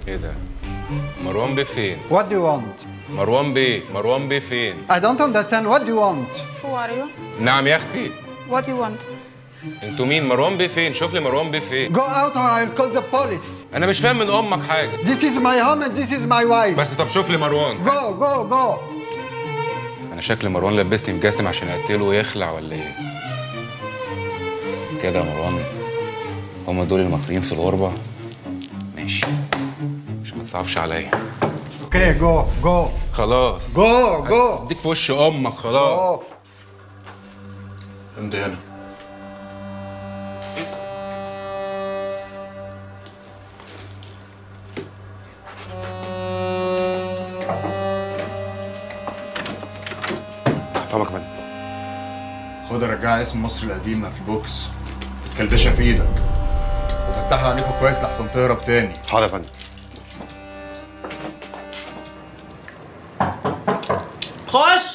ايه ده مروان بيه فين What do you want? مروان بيه مروان بيه فين I don't understand. What do you want? Who are you? نعم يا اختي What do you want? انتوا مين مروان بيه فين شوف لي مروان بيه فين Go out or I'll call the police. انا مش فاهم من امك حاجه This is my home and this is my wife. بس طب شوف لي مروان Go, go, go. انا شكل مروان لبسني في جاسم عشان اقتله ويخلع ولا ايه كده يا مروان هما دول المصريين في الغربه ماشي عشان ما تصعبش عليا Okay, go, go. خلاص Go, go. اديك في وش امك خلاص Go. امضي هنا طبعا كمان خد رجع اسم مصر القديمة في البوكس كلبشها في ايدك وفتحها عينيكوا كويس لحسن تهرب تاني حاضر يا فندم خش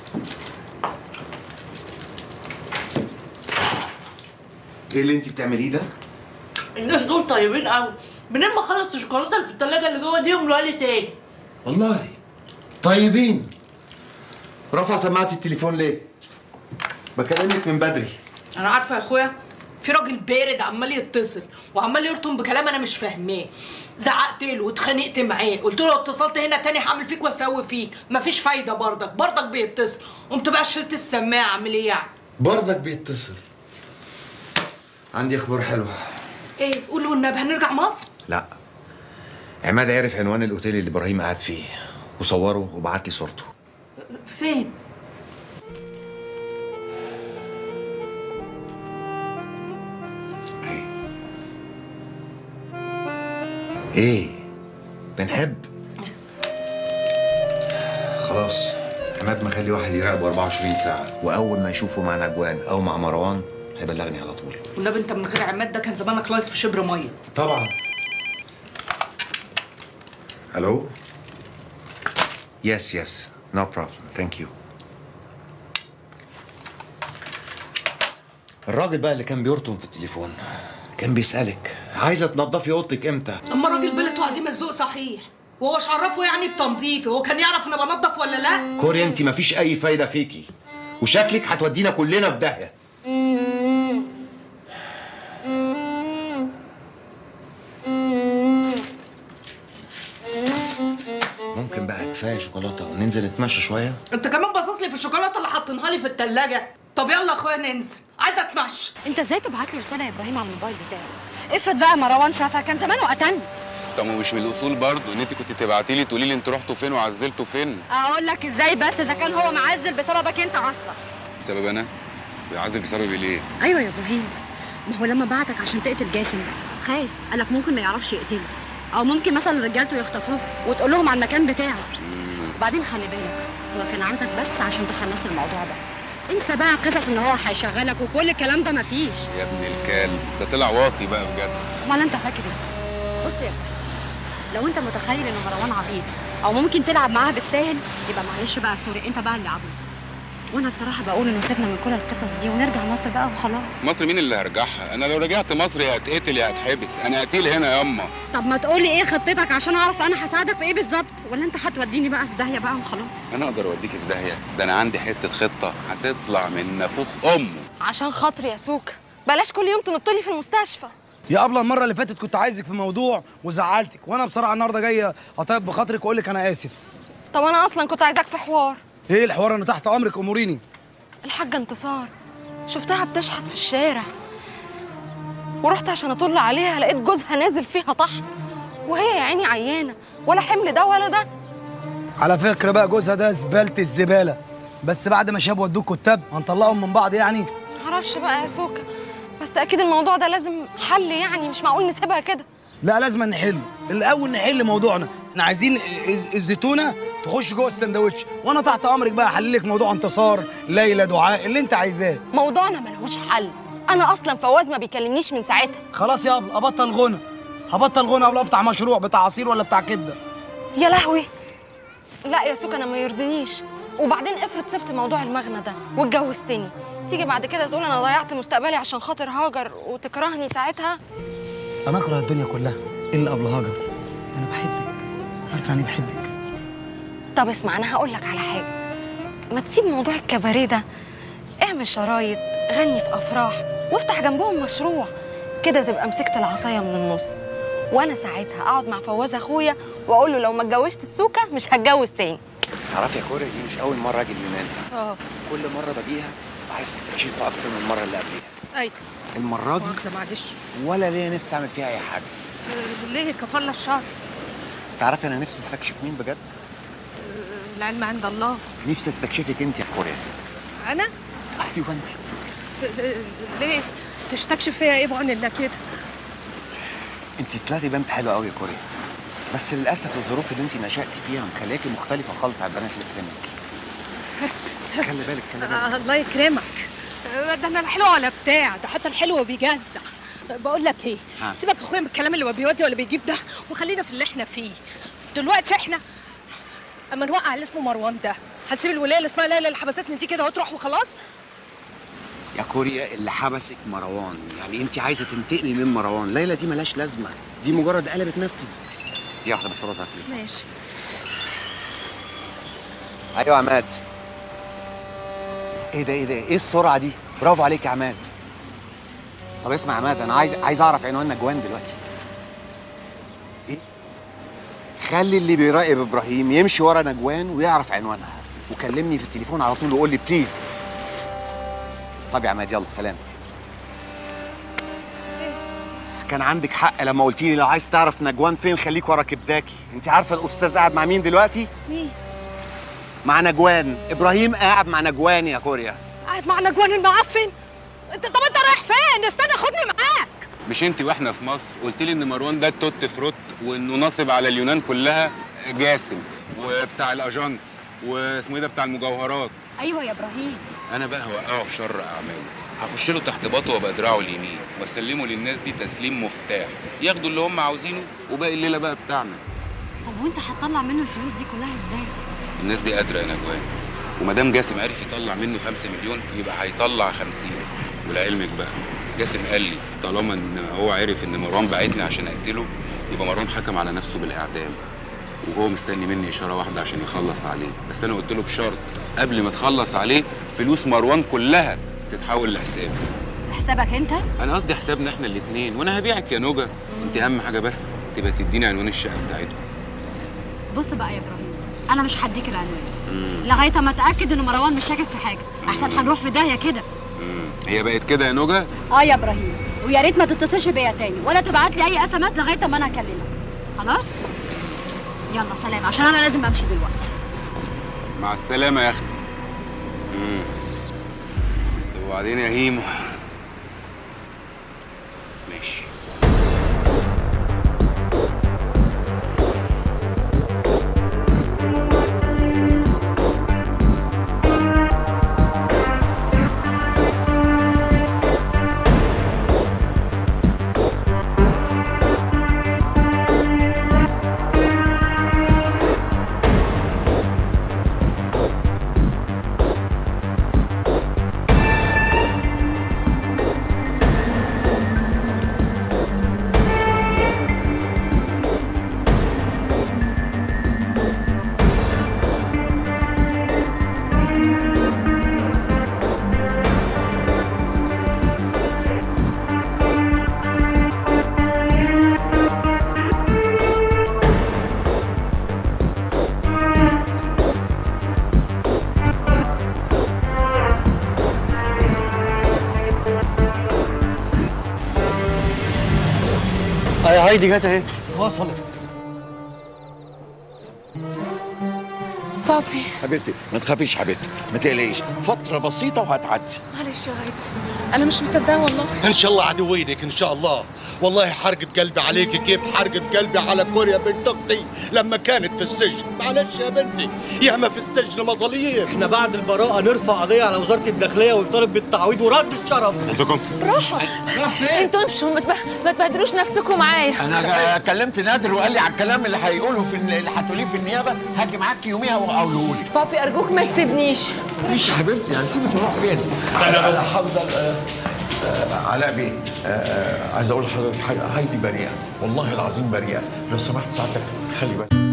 ايه اللي انت بتعمليه ده؟ الناس دول طيبين قوي منين ما خلص الشوكولاته اللي في الثلاجه اللي جوه دي يملوها لي تاني والله طيبين رفع سماعة التليفون ليه؟ بكلمك من بدري انا عارفه يا اخويا في راجل بارد عمال يتصل وعمال يرطم بكلام انا مش فاهماه زعقت له واتخانقت معاه قلت له لو اتصلت هنا تاني هعمل فيك واسوي فيك مفيش فايده برضك برضك بيتصل قمت بقى شلت السماعه اعمل ايه يعني برضك بيتصل عندي اخبار حلوه ايه قول والنبي هنرجع مصر لا عماد عرف عنوان الاوتيل اللي ابراهيم قاعد فيه وصوره وبعت لي صورته فين ايه ايه بنحب خلاص عماد مخلي واحد يراقبه 24 ساعة وأول ما يشوفه مع نجوان أو مع مروان هيبلغني على طول والنبي انت من غير عماد ده كان زمانك لايص في شبر ميه طبعا الو يس يس نو بروبلم ثانك يو الراجل بقى اللي كان بيرطم في التليفون كان بيسألك عايزة تنضفي اوضتك امتى؟ اما الراجل بلته عديم الذوق صحيح وهو مش عرفه يعني بتنظيفي هو كان يعرف انا بنضف ولا لا كوري انت مفيش أي فايدة فيكي وشكلك هتودينا كلنا في داهية ممكن بقى كفايه شوكولاته وننزل نتمشى شويه انت كمان باصص لي في الشوكولاته اللي حاطينها لي في التلاجة طب يلا يا اخويا ننزل عايزه اتمشى انت ازاي تبعت لي رساله يا ابراهيم على الموبايل بتاعي افرض بقى مروان شافها كان زمانه قتلني طب ما مش من الاصول برضه ان انت كنت تبعتي لي تقولي لي انتوا رحتوا فين وعزلتوا فين اقول لك ازاي بس اذا كان هو معزل بسببك انت اصلا بسبب انا بيعزل بسبب ليه ايوه يا ابراهيم ما هو لما بعتك عشان تقتل جاسم خايف قالك ممكن ما يعرفش يقتله او ممكن مثلا رجالته يخطفوك وتقول لهم على المكان بتاعه وبعدين خلي بالك هو كان عاوزك بس عشان تخلص الموضوع ده انسى بقى قصص ان هو هيشغلك وكل الكلام ده مفيش يا ابن الكلب ده طلع واطي بقى بجد امال انت فاكر ايه بص يا ابني لو انت متخيل ان مروان عبيط او ممكن تلعب معاها بالساهل يبقى معلش بقى سوري انت بقى اللي عبيط وانا بصراحه بقول انه سيبنا من كل القصص دي ونرجع مصر بقى وخلاص مصر مين اللي هرجعها انا لو رجعت مصر يا هتقتل يا هتحبس انا قتيل هنا ياما طب ما تقولي ايه خطتك عشان اعرف انا هساعدك في ايه بالظبط ولا انت هتوديني بقى في داهيه بقى وخلاص انا اقدر اوديك في داهيه ده انا عندي حته خطه هتطلع من نافوخ امه عشان خاطري يا سوكا بلاش كل يوم تنطلي في المستشفى يا ابله المره اللي فاتت كنت عايزك في موضوع وزعلتك وانا بصراحه النهارده جايه اطيب بخاطرك واقول لك انا اسف طب انا اصلا كنت عايزاك في حوار ايه الحوار انا تحت امرك اموريني الحاجه انتصار شفتها بتشحت في الشارع ورحت عشان اطل عليها لقيت جوزها نازل فيها طحن وهي يا عيني عيانه ولا حمل ده ولا ده على فكره بقى جوزها ده زباله الزباله بس بعد ما شاب ودوك كتاب هنطلقهم من بعض يعني معرفش بقى يا سوكا بس اكيد الموضوع ده لازم حل يعني مش معقول نسيبها كده لا لازم نحله الاول نحل موضوعنا احنا عايزين الز- الزيتونه تخش جوه السندوتش وانا تحت امرك بقى احل لك موضوع انتصار ليلى دعاء اللي انت عايزاه موضوعنا ملهوش حل انا اصلا فواز ما بيكلمنيش من ساعتها خلاص يا ابله ابطل غنى هبطل غنى قبل افتح مشروع بتاع عصير ولا بتاع كبده يا لهوي لا يا سوكا انا ما يرضينيش وبعدين افرض سبت موضوع المغنى ده واتجوزتني تيجي بعد كده تقول انا ضيعت مستقبلي عشان خاطر هاجر وتكرهني ساعتها انا اكره الدنيا كلها الا قبل هاجر انا بحبك عارفه يعني بحبك طب اسمع انا هقول لك على حاجه ما تسيب موضوع الكباريه ده اعمل شرايط غني في افراح وافتح جنبهم مشروع كده تبقى مسكت العصايه من النص وانا ساعتها اقعد مع فواز اخويا واقول له لو ما اتجوزت السوكه مش هتجوز تاني تعرفي يا كوريا دي مش اول مره اجي اليونان اه كل مره باجيها عايز استكشفها اكتر من المره اللي قبليها ايوه المره دي مؤاخذه معلش ولا ليا نفسي اعمل فيها اي حاجه ليه كفر الشر تعرفي انا نفسي استكشف مين بجد العلم عند الله نفسي استكشفك انت يا كوريا انا ايوه انت ليه تستكشف فيا ايه بعون الله كده انت طلعتي بنت حلوه قوي يا كوريا بس للاسف الظروف اللي انت نشأتي فيها مخلياكي مختلفه خالص عن البنات اللي في سنك خلي بالك خلي بالك آه الله يكرمك آه، ده انا الحلو ولا بتاع ده حتى الحلو بيجزع آه، بقول لك ايه ها. سيبك يا اخويا من الكلام اللي هو بيودي ولا بيجيب ده وخلينا في اللي احنا فيه دلوقتي احنا اما نوقع اللي اسمه مروان ده هتسيب الولايه اللي اسمها ليلى اللي حبستني دي كده وتروح وخلاص يا كوريا اللي حبسك مروان يعني انت عايزه تنتقمي من مروان ليلى دي ملهاش لازمه دي مجرد آلة بتنفذ دي واحده بس رد على التليفون ماشي ايوه يا عماد ايه ده ايه ده ايه السرعه دي برافو عليك يا عماد طب اسمع يا عماد انا عايز عايز اعرف عنوان نجوان دلوقتي ايه خلي اللي بيراقب ابراهيم يمشي ورا نجوان ويعرف عنوانها وكلمني في التليفون على طول وقول لي بليز طب يا عماد يلا سلام كان عندك حق لما قلت لي لو عايز تعرف نجوان فين خليك ورا كبداكي انت عارفه الاستاذ قاعد مع مين دلوقتي مين مع نجوان ابراهيم قاعد مع نجوان يا كوريا قاعد مع نجوان المعفن انت طب انت رايح فين استنى خدني معاك مش انت واحنا في مصر قلت لي ان مروان ده التوت فروت وانه ناصب على اليونان كلها جاسم وبتاع الاجانس واسمه ايه ده بتاع المجوهرات ايوه يا ابراهيم انا بقى هوقعه في شر اعماله هخش له تحت باطه وابقى دراعه اليمين واسلمه للناس دي تسليم مفتاح ياخدوا اللي هم عاوزينه وباقي الليله بقى بتاعنا طب وانت هتطلع منه الفلوس دي كلها ازاي الناس دي قادره يا نجوان وما دام جاسم عرف يطلع منه 5 مليون يبقى هيطلع 50 ولعلمك بقى جاسم قال لي طالما ان هو عرف ان مروان بعتني عشان اقتله يبقى مروان حكم على نفسه بالاعدام وهو مستني مني اشاره واحده عشان يخلص عليه بس انا قلت له بشرط قبل ما تخلص عليه فلوس مروان كلها تتحول لحسابي حسابك انت انا قصدي حسابنا احنا الاثنين وانا هبيعك يا نوجا انت اهم حاجه بس تبقى تديني عنوان الشقه بتاعتهم بص بقى يا ابراهيم انا مش هديك العنوان لغايه اما اتاكد ان مروان مش شاكك في حاجه احسن هنروح في داهيه كده مم. هي بقت كده يا نوجا اه يا ابراهيم ويا ريت ما تتصلش بيا تاني ولا تبعت لي اي اس ام اس لغايه اما انا اكلمك خلاص يلا سلام عشان انا لازم امشي دلوقتي مع السلامه يا اختي مم. وبعدين يا هيمو ماشي هاي هايدي جت اهي وصلت بابي حبيبتي ما تخافيش حبيبتي ما تقلقيش فترة بسيطة وهتعدي معلش يا هايدي انا مش مصدقه والله ان شاء الله عدوينك ان شاء الله والله حرقة قلبي عليك كيف حرقة قلبي على كوريا بنت اختي لما كانت في السجن معلش يا بنتي ياما في السجن مظاليم احنا بعد البراءة نرفع قضية على وزارة الداخلية ونطالب بالتعويض ورد الشرف انتوا امشوا ما تبه- ما تبهدلوش نفسكم معايا انا جا- كلمت نادر وقال لي على الكلام اللي هيقوله في الن- اللي هتقوليه في النيابة هاجي معاك يوميها واقوله لك بابي ارجوك ما تسيبنيش مفيش يا حبيبتي هنسيبك نروح فين؟ استنى انا هفضل آه، آه علاء بيه آه آه عايز اقول لحضرتك حاجه هايدي بريئه والله العظيم بريئه لو سمحت ساعتك تخلي بالك